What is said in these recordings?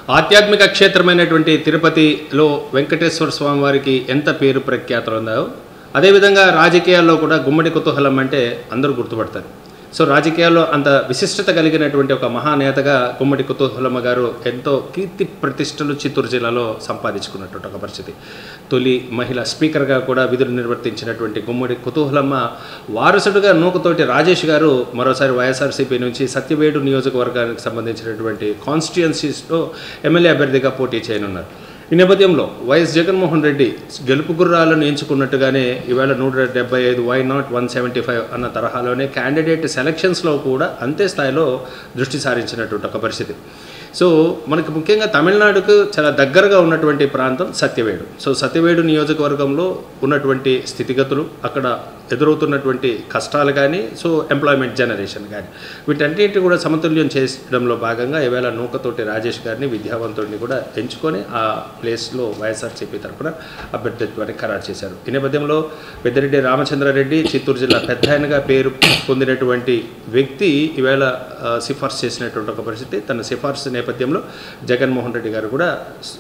ఆధ్యాత్మిక క్షేత్రమైనటువంటి తిరుపతిలో వెంకటేశ్వర స్వామి వారికి ఎంత పేరు ప్రఖ్యాతలు ఉందో అదేవిధంగా రాజకీయాల్లో కూడా గుమ్మడి కుతూహలం అంటే అందరూ గుర్తుపడతారు సో రాజకీయాల్లో అంత విశిష్టత కలిగినటువంటి ఒక మహానేతగా గుమ్మడి కుతూహలమ్మ గారు ఎంతో కీర్తి ప్రతిష్టలు చిత్తూరు జిల్లాలో సంపాదించుకున్నటువంటి ఒక పరిస్థితి తొలి మహిళ స్పీకర్గా కూడా విధులు నిర్వర్తించినటువంటి గుమ్మడి కుతూహలమ్మ వారసుడుగా నూకతోటి రాజేష్ గారు మరోసారి వైఎస్ఆర్సీపీ నుంచి సత్యవేడు నియోజకవర్గానికి సంబంధించినటువంటి కాన్స్టిట్యుయెన్సీస్లో ఎమ్మెల్యే అభ్యర్థిగా పోటీ చేయనున్నారు ఈ నేపథ్యంలో వైఎస్ జగన్మోహన్ రెడ్డి గెలుపు గుర్రాలను ఎంచుకున్నట్టుగానే ఈవేళ నూట డెబ్బై ఐదు why not one seventy five అన్న తరహాలోనే క్యాండిడేట్ సెలక్షన్స్లో కూడా అంతే స్థాయిలో దృష్టి సారించినటువంటి ఒక పరిస్థితి సో మనకు ముఖ్యంగా తమిళనాడుకు చాలా దగ్గరగా ఉన్నటువంటి ప్రాంతం సత్యవేడు సో సత్యవేడు నియోజకవర్గంలో ఉన్నటువంటి స్థితిగతులు అక్కడ ఎదురవుతున్నటువంటి కష్టాలు కానీ సో ఎంప్లాయ్మెంట్ జనరేషన్ కానీ వీటన్నిటి కూడా సమతుల్యం చేయడంలో భాగంగా ఈవేళ నూకతోటి రాజేష్ గారిని విద్యావంతుడిని కూడా ఎంచుకొని ఆ ప్లేస్లో వైఎస్ఆర్సీపీ తరఫున అభ్యర్థిత్వాన్ని ఖరారు చేశారు ఈ నేపథ్యంలో పెద్దిరెడ్డి రామచంద్రారెడ్డి చిత్తూరు జిల్లా పెద్ద ఆయనగా పేరు పొందినటువంటి వ్యక్తి ఈవేళ ఆ, సిఫార్సు చేసినటువంటి ఒక పరిస్థితి తన సిఫార్సు నేపథ్యంలో జగన్మోహన్ రెడ్డి గారు కూడా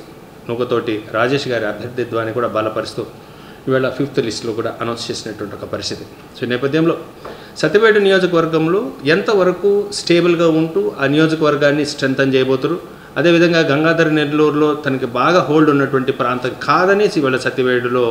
నూకతోటి రాజేష్ గారి అభ్యర్థిత్వాన్ని కూడా బలపరుస్తూ ఇవాళ ఫిఫ్త్ లిస్ట్లో కూడా అనౌన్స్ చేసినటువంటి ఒక పరిస్థితి సో ఈ నేపథ్యంలో సత్యవేడు నియోజకవర్గంలో ఎంతవరకు స్టేబుల్గా ఉంటూ ఆ నియోజకవర్గాన్ని స్ట్రెంథన్ చేయబోతున్నారు అదేవిధంగా గంగాధర నెల్లూరులో తనకి బాగా హోల్డ్ ఉన్నటువంటి ప్రాంతం కాదనేసి ఇవాళ సత్యవేడులో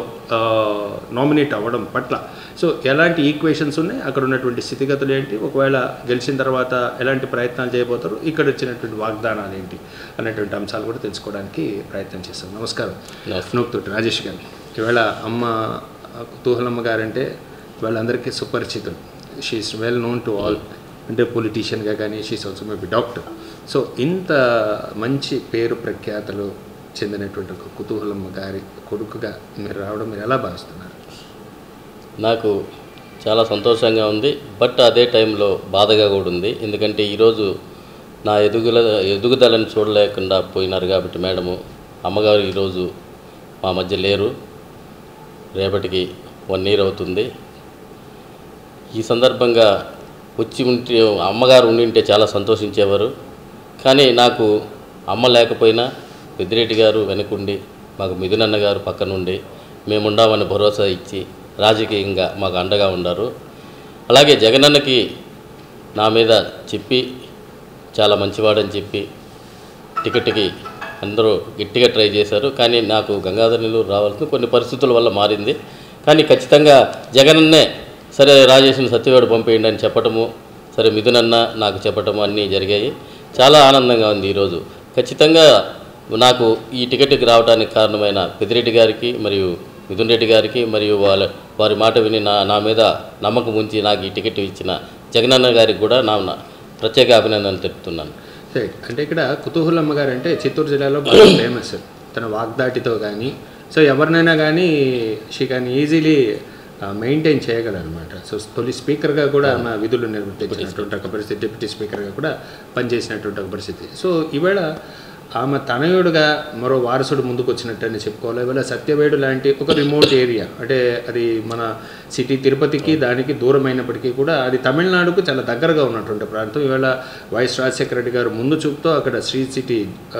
నామినేట్ అవ్వడం పట్ల సో ఎలాంటి ఈక్వేషన్స్ ఉన్నాయి అక్కడ ఉన్నటువంటి స్థితిగతులు ఏంటి ఒకవేళ గెలిచిన తర్వాత ఎలాంటి ప్రయత్నాలు చేయబోతారు ఇక్కడ వచ్చినటువంటి వాగ్దానాలు ఏంటి అనేటువంటి అంశాలు కూడా తెలుసుకోవడానికి ప్రయత్నం చేస్తాం నమస్కారం నూక్తోటి రాజేష్ గారు ఈవేళ అమ్మ కుతూహలమ్మ గారంటే వాళ్ళందరికీ సుపరిచితులు she is well known to all అంటే పొలిటీషియన్గా కానీ she's also maybe doctor so ఇంత మంచి పేరు ప్రఖ్యాతలు చెందినటువంటి ఒక కుతూహలమ్మ గారి కొడుకుగా మీరు రావడం మీరు ఎలా భావిస్తున్నారు నాకు చాలా సంతోషంగా ఉంది బట్ అదే టైంలో బాధగా కూడా ఉంది ఎందుకంటే ఈరోజు నా ఎదుగుల ఎదుగుదలని చూడలేకుండా పోయినారు కాబట్టి మేడము అమ్మగారు ఈరోజు మా మధ్య లేరు రేపటికి వన్ ఇయర్ అవుతుంది ఈ సందర్భంగా వచ్చి ఉంటే అమ్మగారు ఉండింటే చాలా సంతోషించేవారు కానీ నాకు అమ్మ లేకపోయినా పెద్దిరెడ్డి గారు వెనకుండి మాకు మిథునన్న గారు పక్కనుండి మేముండామని భరోసా ఇచ్చి రాజకీయంగా మాకు అండగా ఉన్నారు అలాగే జగనన్నకి నా మీద చెప్పి చాలా మంచివాడని చెప్పి టికెట్కి అందరూ గట్టిగా ట్రై చేశారు కానీ నాకు గంగాధర నెల్లూరు రావాల్సిన కొన్ని పరిస్థితుల వల్ల మారింది కానీ ఖచ్చితంగా జగనన్నే సరే రాజేష్ని సత్యవేడు పంపేయండి అని చెప్పటము సరే మిథునన్న నాకు చెప్పటము అన్నీ జరిగాయి చాలా ఆనందంగా ఉంది ఈరోజు ఖచ్చితంగా నాకు ఈ టికెట్కి రావడానికి కారణమైన పెద్దిరెడ్డి గారికి మరియు మిథున్ రెడ్డి గారికి మరియు వాళ్ళ వారి మాట విని నా నా మీద నమ్మకం ఉంచి నాకు ఈ టికెట్ ఇచ్చిన జగనన్న గారికి కూడా నా నా ప్రత్యేక అభినందనలు తెలుపుతున్నాను రైట్ అంటే ఇక్కడ కుతూహలమ్మ గారు అంటే చిత్తూరు జిల్లాలో బాగా ఫేమస్ తన వాగ్దాటితో కానీ సో ఎవరినైనా కానీ షీ క్యాన్ ఈజీలీ మెయింటైన్ చేయగలనమాట సో తొలి స్పీకర్గా కూడా ఆమె విధులు నిర్వర్తించినటువంటి ఒక పరిస్థితి డిప్యూటీ స్పీకర్గా కూడా పనిచేసినటువంటి ఒక పరిస్థితి సో ఈవేళ ఆమె తనయుడుగా మరో వారసుడు ముందుకు వచ్చినట్టని చెప్పుకోవాలి ఇవాళ సత్యవేడు లాంటి ఒక రిమోట్ ఏరియా అంటే అది మన సిటీ తిరుపతికి దానికి దూరమైనప్పటికీ కూడా అది తమిళనాడుకు చాలా దగ్గరగా ఉన్నటువంటి ప్రాంతం ఇవాళ వైఎస్ రాజశేఖర రెడ్డి గారు ముందు చూపుతో అక్కడ శ్రీ సిటీ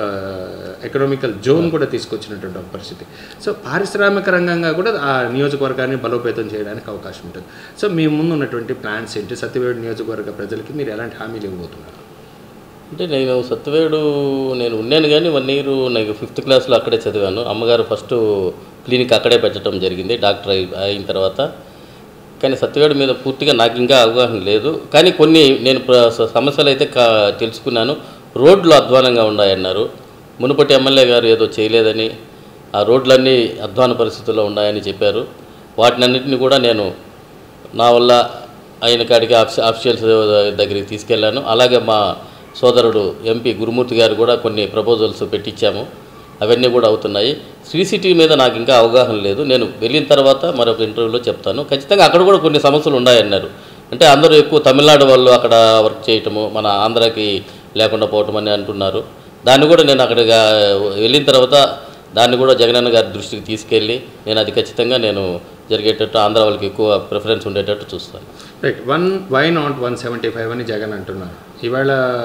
ఎకనామికల్ జోన్ కూడా తీసుకొచ్చినటువంటి ఒక పరిస్థితి సో పారిశ్రామిక రంగంగా కూడా ఆ నియోజకవర్గాన్ని బలోపేతం చేయడానికి అవకాశం ఉంటుంది సో మీ ముందు ఉన్నటువంటి ప్లాన్స్ ఏంటి సత్యవేడు నియోజకవర్గ ప్రజలకి మీరు ఎలాంటి హామీలు ఇవ్వబోతున్నారు అంటే నేను సత్యవేడు నేను ఉన్నాను కానీ వన్ ఇయర్ నాకు ఫిఫ్త్ క్లాస్లో అక్కడే చదివాను అమ్మగారు ఫస్ట్ క్లినిక్ అక్కడే పెట్టడం జరిగింది డాక్టర్ అయి అయిన తర్వాత కానీ సత్యవేడు మీద పూర్తిగా నాకు ఇంకా అవగాహన లేదు కానీ కొన్ని నేను ప్ర- స- సమస్యలు అయితే కా తెలుసుకున్నాను రోడ్లు అధ్వానంగా ఉన్నాయన్నారు మునుపటి ఎమ్మెల్యే గారు ఏదో చేయలేదని ఆ రోడ్లన్నీ అధ్వాన పరిస్థితుల్లో ఉన్నాయని చెప్పారు వాటినన్నింటినీ కూడా నేను నా వల్ల ఆయన కాడికి ఆఫీ ఆఫీషియల్స్ దగ్గరికి తీసుకెళ్ళాను అలాగే మా సోదరుడు ఎంపీ గురుమూర్తి గారు కూడా కొన్ని ప్రపోజల్స్ పెట్టించాము అవన్నీ కూడా అవుతున్నాయి శ్రీ సిటీ మీద నాకు ఇంకా అవగాహన లేదు నేను వెళ్ళిన తర్వాత మరొక ఇంటర్వ్యూలో చెప్తాను ఖచ్చితంగా అక్కడ కూడా కొన్ని సమస్యలు ఉన్నాయన్నారు అంటే అందరూ ఎక్కువ తమిళనాడు వాళ్ళు అక్కడ వర్క్ చేయటము మన ఆంధ్రాకి లేకుండా పోవటం అని అంటున్నారు దాన్ని కూడా నేను అక్కడికి వెళ్ళిన తర్వాత దాన్ని కూడా జగనన్న గారి దృష్టికి తీసుకెళ్ళి నేను అది ఖచ్చితంగా నేను జరిగేటట్టు ఆంధ్ర వాళ్ళకి ఎక్కువ ప్రిఫరెన్స్ ఉండేటట్టు చూస్తాను right one why not one seventy five అని జగన్ అంటున్నారు ఇవాళ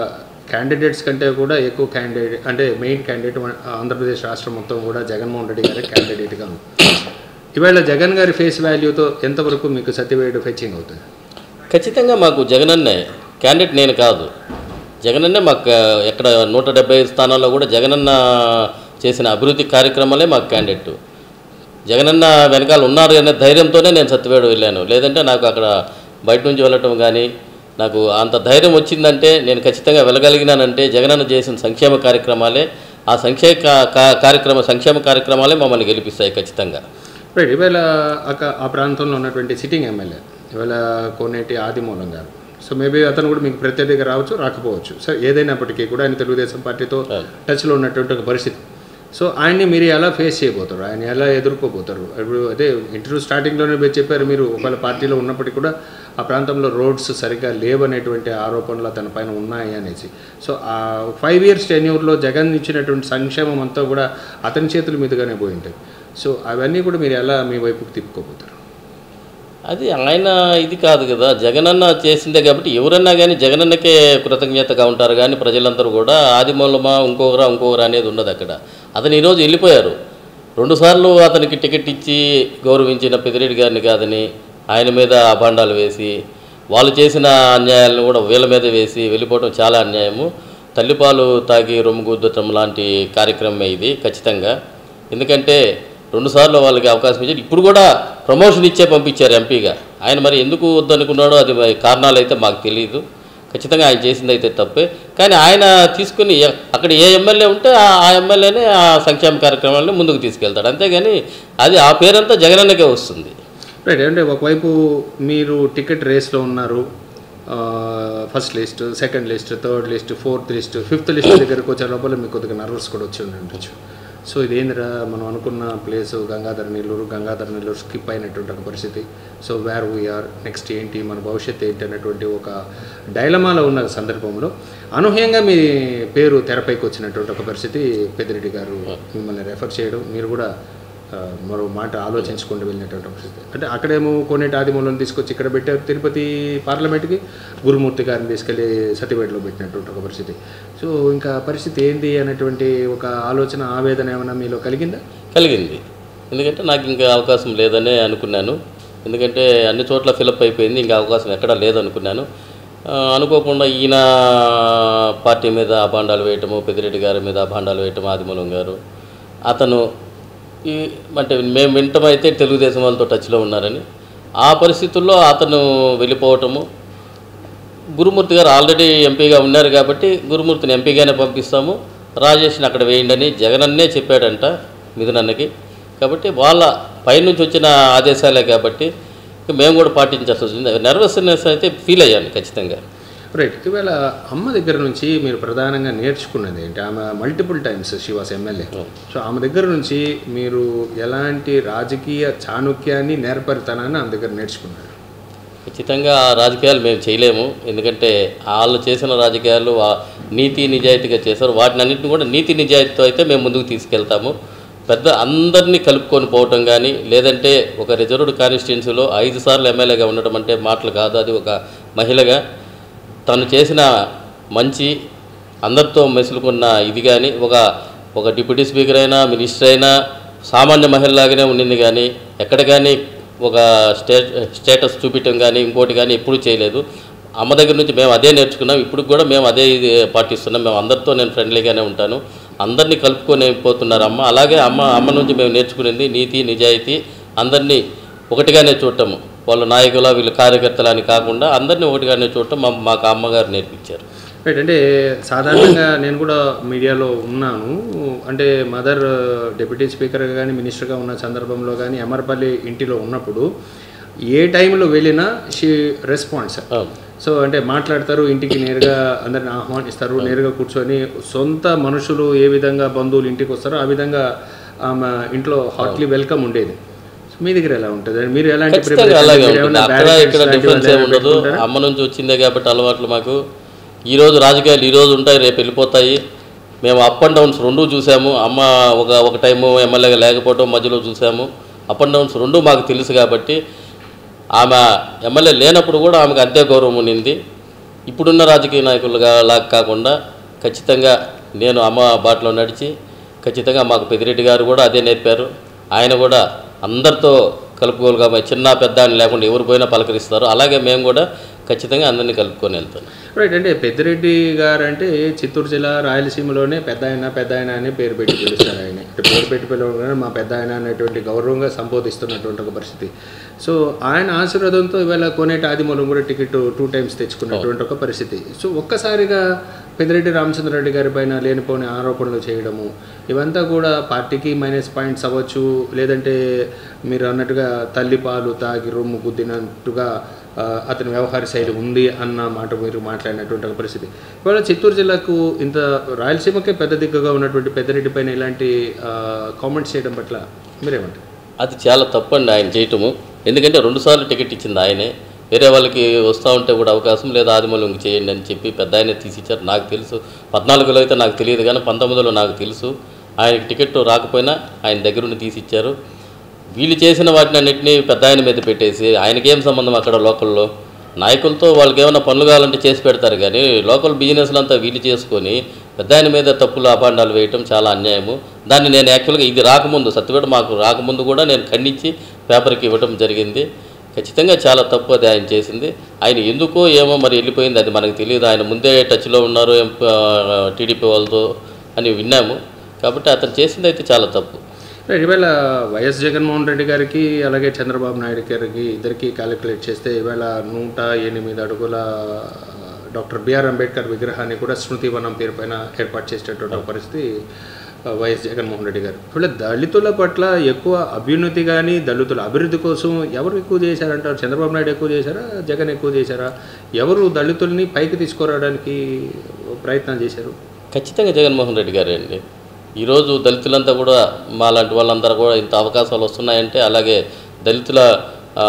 క్యాండిడేట్స్ కంటే కూడా ఎక్కువ క్యాండిడేట్ అంటే మెయిన్ క్యాండిడేట్ మన ఆంధ్రప్రదేశ్ రాష్ట్రం మొత్తం కూడా జగన్మోహన్ రెడ్డి గారే క్యాండిడేట్గా ఉంది ఇవాళ జగన్ గారి ఫేస్ వాల్యూతో ఎంతవరకు మీకు సత్యవేడు ఫెచ్చింగ్ అవుతుంది ఖచ్చితంగా మాకు జగనన్నే క్యాండిడేట్ నేను కాదు జగనన్నే మాకు ఎక్కడ నూట డెబ్బై ఐదు స్థానాల్లో కూడా జగనన్న చేసిన అభివృద్ధి కార్యక్రమాలే మాకు క్యాండిడేట్ జగనన్న వెనకాల ఉన్నారు అనే ధైర్యంతోనే నేను సత్యవేడు వెళ్ళాను లేదంటే నాకు అక్కడ బయట నుంచి వెళ్ళటం కానీ నాకు అంత ధైర్యం వచ్చిందంటే నేను ఖచ్చితంగా వెళ్ళగలిగినానంటే జగనన్న చేసిన సంక్షేమ కార్యక్రమాలే ఆ సంక్షేమ కా- కా- కార్యక్రమ సంక్షేమ కార్యక్రమాలే మమ్మల్ని గెలిపిస్తాయి ఖచ్చితంగా రైట్ ఇవాళ అక్క ఆ ప్రాంతంలో ఉన్నటువంటి సిట్టింగ్ ఎమ్మెల్యే ఇవాళ కోనేటి ఆదిమూలం గారు సో మేబీ అతను కూడా మీకు ప్రత్యర్థిగా రావచ్చు రాకపోవచ్చు సో ఏదైనప్పటికీ కూడా ఆయన తెలుగుదేశం పార్టీతో టచ్లో ఉన్నటువంటి ఒక పరిస్థితి సో ఆయన్ని మీరు ఎలా ఫేస్ చేయబోతారు ఆయన ఎలా ఎదుర్కోబోతారు ఇప్పుడు అదే ఇంటర్వ్యూ స్టార్టింగ్లోనే మీరు చెప్పారు మీరు ఒకవేళ పార్టీలో ఉన్నప్పటికీ కూడా ఆ ప్రాంతంలో రోడ్స్ సరిగ్గా లేవనేటువంటి ఆరోపణలు అతని పైన ఉన్నాయి అనేసి సో ఆ ఫైవ్ ఇయర్స్ టెన్యూర్లో జగన్ ఇచ్చినటువంటి సంక్షేమం అంతా కూడా అతని చేతుల మీదుగానే పోయి ఉంటాయి సో అవన్నీ కూడా మీరు ఎలా మీ వైపుకి తిప్పుకోబోతారు అది ఆయన ఇది కాదు కదా జగనన్న చేసిందే కాబట్టి ఎవరన్నా కానీ జగనన్నకే కృతజ్ఞతగా ఉంటారు కానీ ప్రజలందరూ కూడా ఆదిమూలమా ఇంకొకరా ఇంకొకరా అనేది ఉండదు అక్కడ అతను ఈరోజు వెళ్ళిపోయారు రెండుసార్లు అతనికి టికెట్ ఇచ్చి గౌరవించిన పెదిరెడ్డి గారిని కాదని ఆయన మీద అభాండాలు వేసి వాళ్ళు చేసిన అన్యాయాలను కూడా వీళ్ళ మీద వేసి వెళ్ళిపోవడం చాలా అన్యాయము తల్లిపాలు తాగి రొమ్ము గుద్దటం లాంటి కార్యక్రమమే ఇది ఖచ్చితంగా ఎందుకంటే రెండుసార్లు వాళ్ళకి అవకాశం ఇచ్చారు ఇప్పుడు కూడా ప్రమోషన్ ఇచ్చే పంపించారు ఎంపీగా ఆయన మరి ఎందుకు వద్దనుకున్నాడో అది మరి కారణాలు అయితే మాకు తెలియదు ఖచ్చితంగా ఆయన చేసింది అయితే తప్పే కానీ ఆయన తీసుకుని ఎ- అక్కడ ఏ ఎమ్మెల్యే ఉంటే ఆ- ఆ ఎమ్మెల్యేనే ఆ సంక్షేమ కార్యక్రమాలను ముందుకు తీసుకెళ్తాడు అంతేగాని అది ఆ పేరంతా జగనన్నకే వస్తుంది రైట్ అంటే ఒకవైపు మీరు టికెట్ రేస్లో ఉన్నారు first list second list third list fourth list fifth list దగ్గరకు వచ్చే లోపల మీకు కొద్దిగా నర్వస్ కూడా వచ్చి ఉండి ఉండొచ్చు సో ఇదేందిరా మనం అనుకున్న ప్లేస్ గంగాధర నెల్లూరు గంగాధర నెల్లూరు స్కిప్ అయినటువంటి ఒక పరిస్థితి సో వేర్ వీఆర్ నెక్స్ట్ ఏంటి మన భవిష్యత్తు ఏంటి అనేటువంటి ఒక డైలమాలో ఉన్న సందర్భంలో అనూహ్యంగా మీ పేరు తెరపైకి వచ్చినటువంటి ఒక పరిస్థితి పెద్దిరెడ్డి గారు మిమ్మల్ని రెఫర్ చేయడం మీరు కూడా ఆ, మరో మాట ఆలోచించుకుంటూ వెళ్ళినటువంటి పరిస్థితి అంటే అక్కడేమో కొన్నిటి ఆదిమూలను తీసుకొచ్చి ఇక్కడ పెట్టారు తిరుపతి పార్లమెంట్కి గురుమూర్తి గారిని తీసుకెళ్ళి సతివేటలో పెట్టినటువంటి ఒక పరిస్థితి సో ఇంకా పరిస్థితి ఏంటి అనేటువంటి ఒక ఆలోచన ఆవేదన ఏమైనా మీలో కలిగిందా కలిగింది ఎందుకంటే నాకు ఇంకా అవకాశం లేదనే అనుకున్నాను ఎందుకంటే అన్ని చోట్ల ఫిలప్ అయిపోయింది ఇంకా అవకాశం ఎక్కడా లేదనుకున్నాను ఆ, అనుకోకుండా ఈయన పార్టీ మీద అభాండాలు వేయటము పెద్దిరెడ్డి గారి మీద అభాండాలు వేయటము ఆదిమూలం గారు అతను ఈ అంటే మేము వింటమైతే తెలుగుదేశం వాళ్ళతో టచ్లో ఉన్నారని ఆ పరిస్థితుల్లో అతను వెళ్ళిపోవటము గురుమూర్తి గారు ఆల్రెడీ ఎంపీగా ఉన్నారు కాబట్టి గురుమూర్తిని ఎంపీగానే పంపిస్తాము రాజేష్ని అక్కడ వేయండి అని జగనన్నే చెప్పాడంట మిథునన్నకి కాబట్టి వాళ్ళ పైనుంచి వచ్చిన ఆదేశాలే కాబట్టి ఇక మేము కూడా పాటించాల్సి వచ్చింది నర్వస్నెస్ అయితే ఫీల్ అయ్యాను ఖచ్చితంగా రైట్ ఇవాళ అమ్మ దగ్గర నుంచి మీరు ప్రధానంగా నేర్చుకున్నది ఏంటి ఆమె multiple times she was MLA so ఆమె దగ్గర నుంచి మీరు ఎలాంటి రాజకీయ చాణుక్యాన్ని నేర్పరితనాన్ని ఆమె దగ్గర నేర్చుకున్నారు ఖచ్చితంగా ఆ రాజకీయాలు మేము చేయలేము ఎందుకంటే వాళ్ళు చేసిన రాజకీయాలు ఆ నీతి నిజాయితీగా చేశారు వాటిని అన్నింటిని కూడా నీతి నిజాయితీతో అయితే మేము ముందుకు తీసుకెళ్తాము పెద్ద అందరినీ కలుపుకొని పోవటం కానీ లేదంటే ఒక రిజర్వ్డ్ కాన్స్టిట్యున్సీలో ఐదు సార్లు ఎమ్మెల్యేగా ఉండటం అంటే మాటలు కాదు అది ఒక మహిళగా తను చేసిన మంచి అందరితో మెసులుకున్న ఇది కానీ ఒక ఒక డిప్యూటీ స్పీకర్ అయినా మినిస్టర్ అయినా సామాన్య మహిళలాగానే ఉండింది కానీ ఎక్కడ కానీ ఒక స్టే స్టేటస్ చూపించడం కానీ ఇంకోటి కానీ ఎప్పుడూ చేయలేదు అమ్మ దగ్గర నుంచి మేము అదే నేర్చుకున్నాం ఇప్పుడు కూడా మేము అదే ఇది పాటిస్తున్నాం మేము అందరితో నేను ఫ్రెండ్లీగానే ఉంటాను అందరినీ కలుపుకొని పోతున్నారు అమ్మ అలాగే అమ్మ అమ్మ నుంచి మేము నేర్చుకునేది నీతి నిజాయితీ అందరినీ ఒకటిగానే చూడటము వాళ్ళ నాయకుల వీళ్ళ కార్యకర్తలు అని కాకుండా అందరినీ ఒకటిగానే చూడటం మా మాకు అమ్మగారు నేర్పించారు రైట్ అంటే సాధారణంగా నేను కూడా మీడియాలో ఉన్నాను అంటే మదర్ డిప్యూటీ స్పీకర్గా కానీ మినిస్టర్గా ఉన్న సందర్భంలో కానీ ఎమర్పల్లి ఇంటిలో ఉన్నప్పుడు ఏ టైంలో వెళ్ళినా షీ రెస్పాన్స్ అవును. సో అంటే మాట్లాడతారు ఇంటికి నేరుగా అందరిని ఆహ్వానిస్తారు నేరుగా కూర్చొని సొంత మనుషులు ఏ విధంగా బంధువులు ఇంటికి వస్తారో ఆ విధంగా ఆమె ఇంట్లో హార్ట్లీ వెల్కమ్ ఉండేది సో మీ దగ్గర ఎలా ఉంటుంది మీరు ఎలాంటి ఖచ్చితంగా preparation- అలాగే మీరు ఉంటుంది ఏమైనా అక్కడ barricades ఇక్కడ లాంటివి డిఫరెన్స్ ఏమైనా ఏమి ఉండదు పెట్టుకుంటారా? అమ్మ నుంచి వచ్చిందే కాబట్టి అలవాట్లు మాకు ఈ రోజు రాజకీయాలు ఈ రోజు ఉంటాయి రేపు వెళ్ళిపోతాయి మేము అప్ అండ్ డౌన్స్ రెండు చూసాము అమ్మ ఒక ఒక టైము ఎమ్మెల్యేగా లేకపోవడం మధ్యలో చూసాము అప్ అండ్ డౌన్స్ రెండు మాకు తెలుసు కాబట్టి ఆమె ఎమ్మెల్యే లేనప్పుడు కూడా ఆమెకు అంతే గౌరవం ఉండింది ఇప్పుడున్న రాజకీయ నాయకులుగా లాగా కాకుండా ఖచ్చితంగా నేను అమ్మ బాటలో నడిచి ఖచ్చితంగా మాకు పెద్దిరెడ్డి గారు కూడా అదే నేర్పారు ఆయన కూడా అందరితో కలుపుకోలుగా చిన్న పెద్ద అని లేకుండా ఎవరు పోయినా పలకరిస్తారు అలాగే మేము కూడా ఖచ్చితంగా అందరినీ కలుపుకొని వెళ్తాం రైట్ అంటే పెద్దిరెడ్డి గారు అంటే చిత్తూరు జిల్లా రాయలసీమలోనే పెద్ద ఆయన పెద్ద ఆయన అని పేరు పెట్టి పిలుస్తారు ఆయన అంటే పేరు పెట్టి పిలవగానే మా పెద్ద ఆయన అనేటువంటి గౌరవంగా సంబోధిస్తున్నటువంటి ఒక పరిస్థితి సో ఆయన ఆశీర్వాదంతో ఇవాళ కోనేటి ఆదిమూలం కూడా టికెట్ టూ టైమ్స్ తెచ్చుకున్నటువంటి ఒక పరిస్థితి సో ఒక్కసారిగా పెద్దిరెడ్డి రామచంద్రరెడ్డి గారి పైన లేనిపోని ఆరోపణలు చేయడము ఇవంతా కూడా పార్టీకి మైనస్ పాయింట్స్ అవ్వచ్చు లేదంటే మీరు అన్నట్టుగా తల్లి పాలు తాగి రొమ్ము గుద్దినట్టుగా ఆ, అతని వ్యవహార శైలి ఉంది అన్న మాట మీరు మాట్లాడినటువంటి ఒక పరిస్థితి ఇవాళ చిత్తూరు జిల్లాకు ఇంత రాయలసీమకే పెద్ద దిక్కుగా ఉన్నటువంటి పెద్దరెడ్డి పైన ఇలాంటి కామెంట్స్ చేయడం పట్ల మీరేమంటారు అది చాలా తప్పండి ఆయన చేయటము ఎందుకంటే రెండుసార్లు టికెట్ ఇచ్చింది ఆయనే వేరే వాళ్ళకి వస్తూ ఉంటే కూడా అవకాశం లేదా ఆదిమూలం చేయండి అని చెప్పి పెద్ద ఆయన తీసిచ్చారు నాకు తెలుసు పద్నాలుగులో అయితే నాకు తెలియదు కానీ పంతొమ్మిదిలో నాకు తెలుసు ఆయనకి టికెట్ రాకపోయినా ఆయన దగ్గరుండి తీసిచ్చారు వీళ్ళు చేసిన వాటిని అన్నింటినీ పెద్ద ఆయన మీద పెట్టేసి ఆయనకేం సంబంధం అక్కడ లోకల్లో నాయకులతో వాళ్ళకి ఏమైనా పనులు కావాలంటే చేసి పెడతారు కానీ లోకల్ బిజినెస్లు అంతా వీళ్ళు చేసుకొని పెద్ద ఆయన మీద తప్పులు అపాండాలు వేయటం చాలా అన్యాయము దాన్ని నేను యాక్చువల్గా ఇది రాకముందు సత్యవేట మాకు రాకముందు కూడా నేను ఖండించి పేపర్కి ఇవ్వటం జరిగింది ఖచ్చితంగా చాలా తప్పు అది ఆయన చేసింది ఆయన ఎందుకో ఏమో మరి వెళ్ళిపోయింది అది మనకు తెలియదు ఆయన ముందే టచ్లో ఉన్నారు టీడీపీ వాళ్ళతో అని విన్నాము కాబట్టి అతను చేసింది అయితే చాలా తప్పు రైట్ ఇవాళ వైఎస్ జగన్మోహన్ రెడ్డి గారికి అలాగే చంద్రబాబు నాయుడు గారికి ఇద్దరికి క్యాలిక్యులేట్ చేస్తే ఇవాళ నూట ఎనిమిది అడుగుల డాక్టర్ బిఆర్ అంబేద్కర్ విగ్రహాన్ని కూడా స్మృతివనం పేరు పైన ఏర్పాటు చేసేటటువంటి ఒక పరిస్థితి ఆ, వైఎస్ జగన్మోహన్ రెడ్డి గారు ఇవాళ దళితుల పట్ల ఎక్కువ అభ్యున్నతి కానీ దళితుల అభివృద్ధి కోసం ఎవరు ఎక్కువ చేశారంటారు చంద్రబాబు నాయుడు ఎక్కువ చేశారా జగన్ ఎక్కువ చేశారా ఎవరు దళితుల్ని పైకి తీసుకురావడానికి ప్రయత్నాలు చేశారు ఖచ్చితంగా జగన్మోహన్ రెడ్డి గారే అండి ఈరోజు దళితులంతా కూడా మాలాంటి వాళ్ళందరూ కూడా ఇంత అవకాశాలు వస్తున్నాయంటే అలాగే దళితుల ఆ,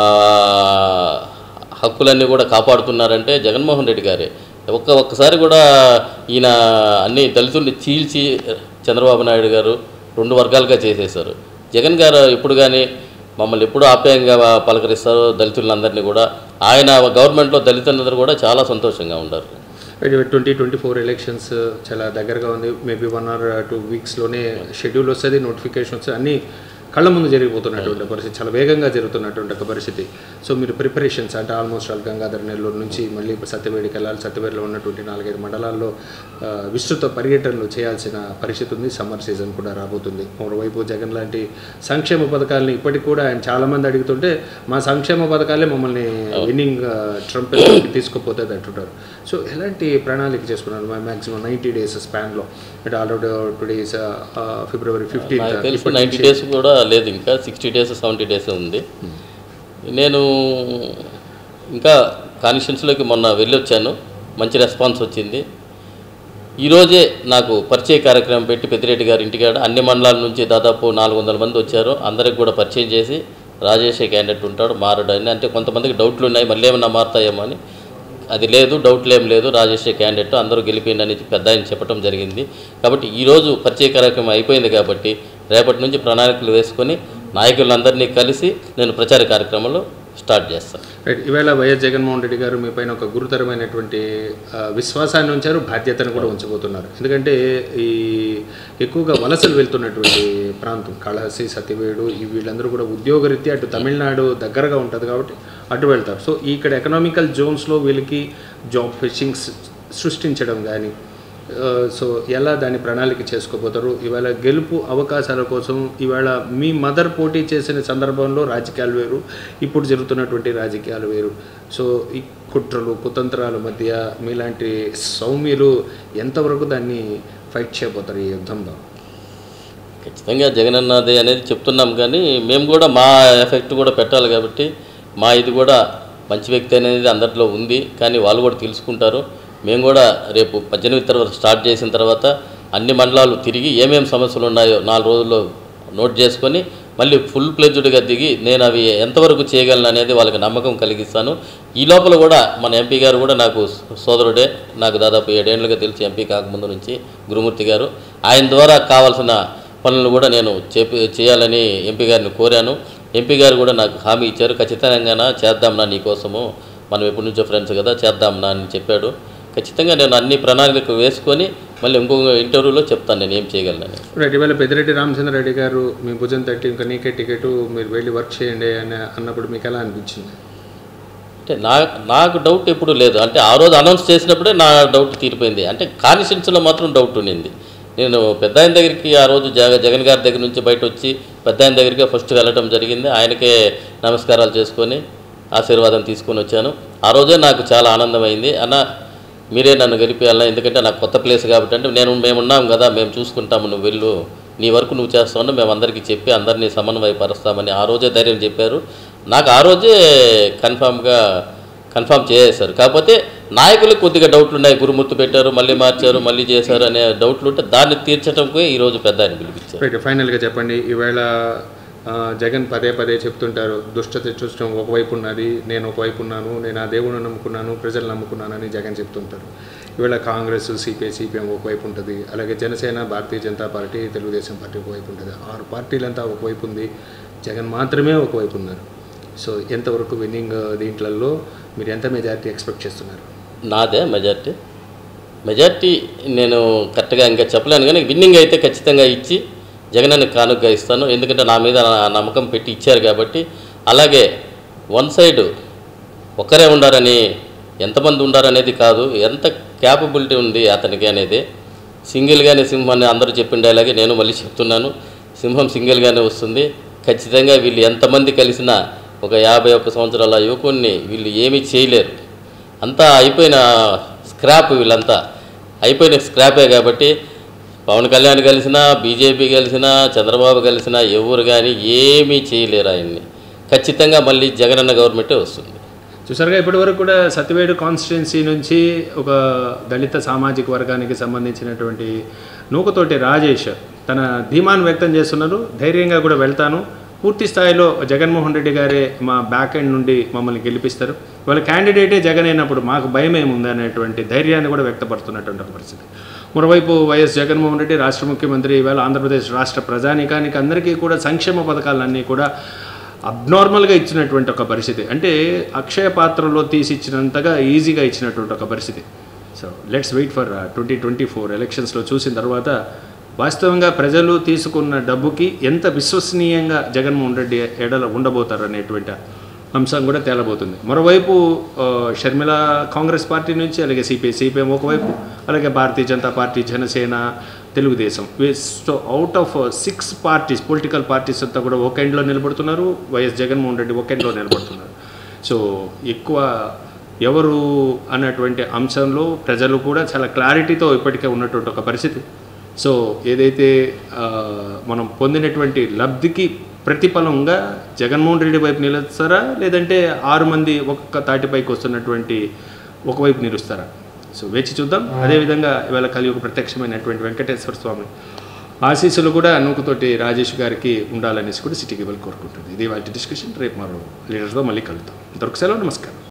హక్కులన్నీ కూడా కాపాడుతున్నారంటే జగన్మోహన్ రెడ్డి గారే ఒక్క ఒక్కసారి కూడా ఈయన అన్ని దళితుల్ని చీల్చి చంద్రబాబు నాయుడు గారు రెండు వర్గాలుగా చేసేశారు జగన్ గారు ఎప్పుడు కానీ మమ్మల్ని ఎప్పుడు ఆప్యాయంగా పలకరిస్తారు దళితులందరినీ కూడా ఆయన గవర్నమెంట్లో దళితులందరూ కూడా చాలా సంతోషంగా ఉన్నారు ట్వంటీ ట్వంటీ ఫోర్ ఎలక్షన్స్ చాలా దగ్గరగా ఉంది మేబీ వన్ ఆర్ టూ వీక్స్లోనే షెడ్యూల్ వస్తుంది నోటిఫికేషన్ వస్తుంది అన్నీ కళ్ళ ముందు జరిగిపోతున్నటువంటి పరిస్థితి చాలా వేగంగా జరుగుతున్నటువంటి ఒక పరిస్థితి సో మీరు ప్రిపరేషన్స్ అంటే ఆల్మోస్ట్ ఆల్ గంగాధర నెల్లూరు నుంచి మళ్ళీ ఇప్పుడు సత్యవేడికి వెళ్ళాలి సత్యవేడిలో ఉన్నటువంటి నాలుగైదు మండలాల్లో ఆ, విస్తృత పర్యటనలు చేయాల్సిన పరిస్థితి ఉంది సమ్మర్ సీజన్ కూడా రాబోతుంది మరోవైపు జగన్ లాంటి సంక్షేమ పథకాలని ఇప్పటికి కూడా ఆయన చాలామంది అడుగుతుంటే మా సంక్షేమ పథకాలే మమ్మల్ని విన్నింగ్ ట్రంప్ తీసుకుపోతుంది అంటుంటారు సో ఎలాంటి ప్రణాళిక చేసుకున్నారు మ్యాక్సిమం నైంటీ డేస్ స్పాన్లో అంటే ఆల్రెడీ టుడేస్ ఫిబ్రవరి నాకు ఫిఫ్టీన్త్ తెలిసి నైంటీ డేస్ కూడా లేదు ఇంకా సిక్స్టీ డేస్ సెవెంటీ డేస్ ఉంది నేను ఇంకా కాన్స్టిట్యూన్సీలోకి మొన్న వెళ్ళొచ్చాను మంచి రెస్పాన్స్ వచ్చింది ఈరోజే నాకు పరిచయ కార్యక్రమం పెట్టి పెద్దిరెడ్డి గారి ఇంటికాడ అన్ని మండలాల నుంచి దాదాపు నాలుగు వందల మంది వచ్చారు అందరికి కూడా పరిచయం చేసి రాజేష్ క్యాండిడేట్ ఉంటాడు మారడు అని అంటే కొంతమందికి డౌట్లు ఉన్నాయి మళ్ళీ ఏమన్నా మారుతాయేమో అని అది లేదు డౌట్లు ఏం లేదు రాజేష్ క్యాండిడేట్ అందరూ గెలిపోయిందని పెద్ద ఆయన చెప్పడం జరిగింది కాబట్టి ఈరోజు పరిచయ కార్యక్రమం అయిపోయింది కాబట్టి రేపటి నుంచి ప్రణాళికలు వేసుకొని నాయకులందరినీ కలిసి నేను ప్రచార కార్యక్రమంలో స్టార్ట్ చేస్తాను రైట్ ఈవేళ వైఎస్ జగన్మోహన్ రెడ్డి గారు మీ పైన ఒక గురుతరమైనటువంటి ఆ, విశ్వాసాన్ని ఉంచారు బాధ్యతను కూడా ఉంచబోతున్నారు ఎందుకంటే ఈ ఎక్కువగా వలసలు వెళ్తున్నటువంటి ప్రాంతం కాళహస్తి సత్యవేడు ఈ వీళ్ళందరూ కూడా ఉద్యోగరీత్యా అటు తమిళనాడు దగ్గరగా ఉంటుంది కాబట్టి అటు వెళ్తారు సో ఇక్కడ ఎకనామికల్ జోన్స్లో వీళ్ళకి జాబ్ ఫిషింగ్స్ సృష్టించడం కానీ ఆ, సో ఎలా దాని ప్రణాళిక చేసుకోబోతారు ఇవాళ గెలుపు అవకాశాల కోసం ఇవాళ మీ మదర్ పోటీ చేసిన సందర్భంలో రాజకీయాలు వేరు ఇప్పుడు జరుగుతున్నటువంటి రాజకీయాలు వేరు సో ఈ కుట్రలు కుతంత్రాల మధ్య మీలాంటి సౌమ్యులు ఎంతవరకు దాన్ని ఫైట్ చేయబోతారు ఈ యుద్ధంలో ఖచ్చితంగా జగన్ అన్నది అనేది చెప్తున్నాం కానీ మేము కూడా మా ఎఫెక్ట్ కూడా పెట్టాలి కాబట్టి మా ఇది కూడా మంచి వ్యక్తి అనేది అందరిలో ఉంది కానీ వాళ్ళు కూడా తెలుసుకుంటారు మేము కూడా రేపు పద్దెనిమిది తర్వాత స్టార్ట్ చేసిన తర్వాత అన్ని మండలాలు తిరిగి ఏమేం సమస్యలు ఉన్నాయో నాలుగు రోజుల్లో నోట్ చేసుకొని మళ్ళీ ఫుల్ ప్లెజ్డ్గా దిగి నేను అవి ఎంతవరకు చేయగలను అనేది వాళ్ళకి నమ్మకం కలిగిస్తాను ఈ లోపల కూడా మన ఎంపీ గారు కూడా నాకు సోదరుడే నాకు దాదాపు ఏడేళ్లుగా తెలిసి ఎంపీ కాకముందు నుంచి గురుమూర్తి గారు ఆయన ద్వారా కావాల్సిన పనులు కూడా నేను చెప్పి చేయాలని ఎంపీ గారిని కోరాను ఎంపీ గారు కూడా నాకు హామీ ఇచ్చారు ఖచ్చితంగా చేద్దాంనా నీకోసము మనం ఎప్పటి నుంచో ఫ్రెండ్స్ కదా చేద్దాంనా అని చెప్పాడు ఖచ్చితంగా నేను అన్ని ప్రణాళికలు వేసుకొని మళ్ళీ ఇంకొక ఇంటర్వ్యూలో చెప్తాను నేను ఏం చేయగలను రైట్ ఇవాళ పెద్దిరెడ్డి రామచంద్రారెడ్డి గారు మీ భుజం తట్టి ఇంకా నీకే టికెట్ మీరు వెళ్ళి వర్క్ చేయండి అని అన్నప్పుడు మీకు ఎలా అనిపించింది అంటే నా నాకు డౌట్ ఎప్పుడు లేదు అంటే ఆ రోజు అనౌన్స్ చేసినప్పుడే నా డౌట్ తీరిపోయింది అంటే కాన్స్టిట్యున్సీలో మాత్రం డౌట్ ఉండింది నేను పెద్ద ఆయన దగ్గరికి ఆ రోజు జగ జగన్ గారి దగ్గర నుంచి బయట వచ్చి పెద్ద ఆయన దగ్గరికి ఫస్ట్ వెళ్ళటం జరిగింది ఆయనకే నమస్కారాలు చేసుకొని ఆశీర్వాదం తీసుకొని వచ్చాను ఆ రోజే నాకు చాలా ఆనందమైంది అన్న మీరే నన్ను గెలిపేయాలన్నా ఎందుకంటే నాకు కొత్త ప్లేస్ కాబట్టి అంటే నేను మేమున్నాం కదా మేము చూసుకుంటాము నువ్వు వెళ్ళు నీ వరకు నువ్వు చేస్తావు మేము అందరికీ చెప్పి అందరినీ సమన్వయపరుస్తామని ఆ రోజే ధైర్యం చెప్పారు నాకు ఆ రోజే కన్ఫామ్గా కన్ఫామ్ చేసేశారు కాకపోతే నాయకులకు కొద్దిగా డౌట్లు ఉన్నాయి గురుమూర్తి పెట్టారు మళ్ళీ మార్చారు మళ్ళీ చేశారు అనే డౌట్లు ఉంటే దాన్ని తీర్చడంకే ఈరోజు పెద్ద ఆయన పిలిపించారు రైట్ ఫైనల్గా చెప్పండి ఈవేళ ఆ, జగన్ పదే పదే చెప్తుంటారు దుష్ట చతుష్టం ఒకవైపు ఉన్నది నేను ఒకవైపు ఉన్నాను నేను ఆ దేవుడిని నమ్ముకున్నాను ప్రజలు నమ్ముకున్నానని జగన్ చెప్తుంటారు ఈవేళ కాంగ్రెస్ సిపిఐ సిపిఎం ఒకవైపు ఉంటుంది అలాగే జనసేన భారతీయ జనతా పార్టీ తెలుగుదేశం పార్టీ ఒకవైపు ఉంటుంది ఆరు పార్టీలంతా ఒకవైపు ఉంది జగన్ మాత్రమే ఒకవైపు ఉన్నారు సో ఎంతవరకు విన్నింగ్ దీంట్లలో మీరు ఎంత మెజారిటీ ఎక్స్పెక్ట్ చేస్తున్నారు నాదే మెజార్టీ మెజార్టీ నేను కరెక్ట్గా ఇంకా చెప్పలేను కానీ విన్నింగ్ అయితే ఖచ్చితంగా ఇచ్చి జగనాన్ని కానుకగా ఇస్తాను ఎందుకంటే నా మీద నా నమ్మకం పెట్టి ఇచ్చారు కాబట్టి అలాగే వన్ సైడ్ ఒక్కరే ఉండారని ఎంతమంది ఉండారనేది కాదు ఎంత క్యాపబిలిటీ ఉంది అతనికి అనేది సింగిల్గానే సింహాన్ని అందరూ చెప్పిండే అలాగే నేను మళ్ళీ చెప్తున్నాను సింహం సింగిల్గానే వస్తుంది ఖచ్చితంగా వీళ్ళు ఎంతమంది కలిసినా ఒక యాభై ఒక్క సంవత్సరాల యువకుడిని వీళ్ళు ఏమీ చేయలేరు అంతా అయిపోయిన స్క్రాప్ వీళ్ళంతా అయిపోయిన స్క్రాపే కాబట్టి పవన్ కళ్యాణ్ కలిసినా బీజేపీ కలిసినా చంద్రబాబు కలిసినా ఎవరు కానీ ఏమీ చేయలేరు ఆయన్ని ఖచ్చితంగా మళ్ళీ జగనన్న గవర్నమెంటే వస్తుంది చూసారుగా ఇప్పటి వరకు కూడా సత్యవేడు కాన్స్టిట్యున్సీ నుంచి ఒక దళిత సామాజిక వర్గానికి సంబంధించినటువంటి నూకతోటి రాజేష్ తన ధీమాను వ్యక్తం చేస్తున్నారు ధైర్యంగా కూడా వెళ్తాను పూర్తి స్థాయిలో జగన్మోహన్ రెడ్డి గారే మా బ్యాక్ ఎండ్ నుండి మమ్మల్ని గెలిపిస్తారు వాళ్ళ క్యాండిడేటే జగన్ అయినప్పుడు మాకు భయం ఏముంది అనేటువంటి ధైర్యాన్ని కూడా వ్యక్తపడుతున్నటువంటి ఒక పరిస్థితి మరోవైపు వైఎస్ జగన్మోహన్ రెడ్డి రాష్ట్ర ముఖ్యమంత్రి ఇవాళ ఆంధ్రప్రదేశ్ రాష్ట్ర ప్రజానికానికి అందరికీ కూడా సంక్షేమ పథకాలన్నీ కూడా అబ్నార్మల్గా ఇచ్చినటువంటి ఒక పరిస్థితి అంటే అక్షయ పాత్రలో తీసి ఇచ్చినంతగా ఈజీగా ఇచ్చినటువంటి ఒక పరిస్థితి so let's wait for twenty twenty four ఎలక్షన్స్లో చూసిన తర్వాత వాస్తవంగా ప్రజలు తీసుకున్న డబ్బుకి ఎంత విశ్వసనీయంగా జగన్మోహన్ రెడ్డి ఎడల ఉండబోతారు అనేటువంటి అంశం కూడా తేలబోతుంది మరోవైపు ఆ, షర్మిల కాంగ్రెస్ పార్టీ నుంచి అలాగే సిపిఐ సిపిఎం ఒకవైపు అలాగే Bharatiya Janata party Janasena Telugu Desam so out of six parties political parties అంతా కూడా ఒక ఎండ్లో నిలబడుతున్నారు వైఎస్ జగన్మోహన్ రెడ్డి ఒక ఎండ్లో నిలబడుతున్నారు సో ఎక్కువ ఎవరు అన్నటువంటి అంశంలో ప్రజలు కూడా చాలా క్లారిటీతో ఇప్పటికే ఉన్నటువంటి ఒక పరిస్థితి సో ఏదైతే ఆ, మనం పొందినటువంటి లబ్ధికి ప్రతిఫలంగా జగన్మోహన్ రెడ్డి వైపు నిలుస్తారా లేదంటే ఆరు మంది ఒక్కొక్క తాటిపైకి వస్తున్నటువంటి ఒకవైపు నిలుస్తారా సో వేచి చూద్దాం అదేవిధంగా ఇవాళ కలియుగ ప్రత్యక్షమైనటువంటి వెంకటేశ్వర స్వామి ఆశీస్సులు కూడా నూకుతోటి రాజేష్ గారికి ఉండాలనేసి కూడా సిటీ కేబుల్ కోరుకుంటుంది ఇది వాళ్ళ డిస్కషన్ రేపు మరో లీడర్స్తో మళ్ళీ కలుద్దాం ఇంతవరకు సెలవు నమస్కారం